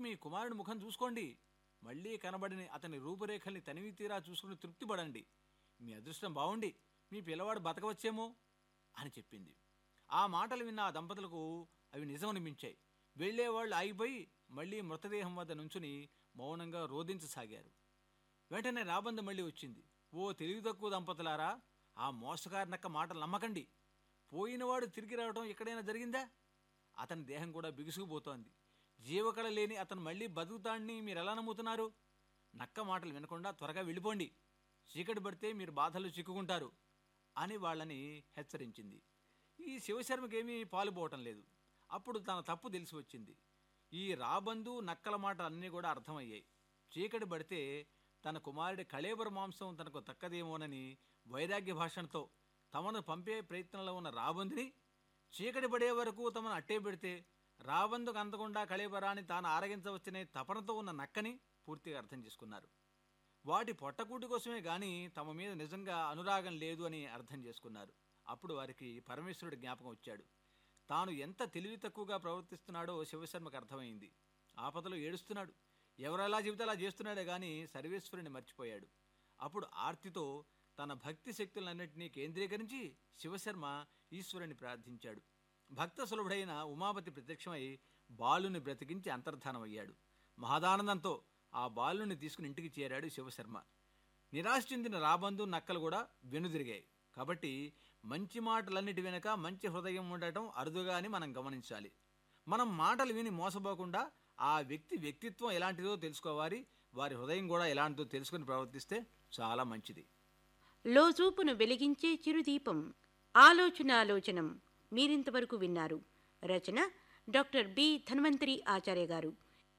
మీ కుమారుడి ముఖం చూసుకోండి మళ్ళీ కనబడిన అతని రూపురేఖల్ని తనివి తీరా చూసుకుని తృప్తిపడండి మీ అదృష్టం బాగుండి మీ పిల్లవాడు బతకవచ్చేమో అని చెప్పింది ఆ మాటలు విన్న ఆ దంపతులకు అవి నిజమనిపించాయి వెళ్ళేవాళ్ళు ఆగిపోయి మళ్ళీ మృతదేహం వద్ద నుంచుని మౌనంగా రోధించసాగారు వెంటనే రాబందు మళ్ళీ వచ్చింది ఓ తెలివి తక్కువ దంపతులారా ఆ మోసగారి నక్క మాటలు నమ్మకండి పోయినవాడు తిరిగి రావడం ఎక్కడైనా జరిగిందా అతని దేహం కూడా బిగుసుకుపోతోంది జీవకళ లేని అతను మళ్ళీ బతుకుతాడని మీరు ఎలా నమ్ముతున్నారు నక్క మాటలు వినకుండా త్వరగా వెళ్ళిపోండి చీకటి పడితే మీరు బాధలు చిక్కుకుంటారు అని వాళ్ళని హెచ్చరించింది ఈ శివశర్మకేమీ పాలుపోవటం లేదు అప్పుడు తన తప్పు తెలిసి వచ్చింది ఈ రాబందు నక్కల మాటలు అన్నీ కూడా అర్థమయ్యాయి చీకటి పడితే తన కుమారుడి కళేబర మాంసం తనకు తక్కదేమోనని వైరాగ్య భాషణతో తమను పంపే ప్రయత్నంలో ఉన్న రాబందుని చీకటి పడే వరకు తమను అట్టే పెడితే రాబందుకు అందకుండా కళేబరాన్ని తాను ఆరగించవచ్చనే తపనతో ఉన్న నక్కని పూర్తిగా అర్థం చేసుకున్నారు వాటి పొట్టకూటి కోసమే గాని తమ మీద నిజంగా అనురాగం లేదు అని అర్థం చేసుకున్నారు అప్పుడు వారికి పరమేశ్వరుడి జ్ఞాపకం వచ్చాడు తాను ఎంత తెలివి తక్కువగా ప్రవర్తిస్తున్నాడో శివశర్మకు అర్థమైంది ఆపదలో ఏడుస్తున్నాడు ఎవరెలా చెబితే అలా చేస్తున్నాడే గాని సర్వేశ్వరుని మర్చిపోయాడు అప్పుడు ఆర్తితో తన భక్తి శక్తులన్నింటినీ కేంద్రీకరించి శివశర్మ ఈశ్వరుని ప్రార్థించాడు భక్త సులభుడైన ఉమాపతి ప్రత్యక్షమై బాలుని బ్రతికించి అంతర్ధానమయ్యాడు మహదానందంతో ఆ బాలుని తీసుకుని ఇంటికి చేరాడు శివశర్మ నిరాశ చెందిన రాబందు నక్కలు కూడా వెనుదిరిగాయి కాబట్టి మంచి మాటలన్నిటి వెనుక మంచి హృదయం ఉండటం అరుదుగా అని మనం గమనించాలి మనం మాటలు విని మోసపోకుండా ఆ వ్యక్తి వ్యక్తిత్వం ఎలాంటిదో తెలుసుకోవాలి వారి హృదయం కూడా ఎలాంటిదో తెలుసుకుని ప్రవర్తిస్తే చాలా మంచిది లోజూపును వెలిగించే చిరుదీపం ఆలోచనాలోచనం మీరింతవరకు విన్నారు రచన డాక్టర్ బి ధన్వంతరి ఆచార్య గారు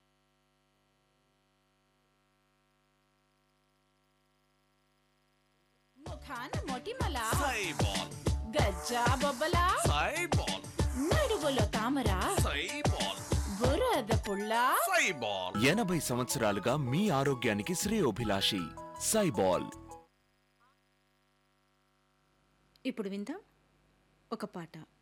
ముఖాన మొటిమల సైబాల్ గజ్జా బొబ్బల సైబాల్ నడుగులో తామర సైబాల్ బురద పుల్ల సైబాల్ ఎనభై సంవత్సరాలుగా మీ ఆరోగ్యానికి శ్రేయోభిలాషి సైబాల్ ఇప్పుడు విందాం ఒక పాట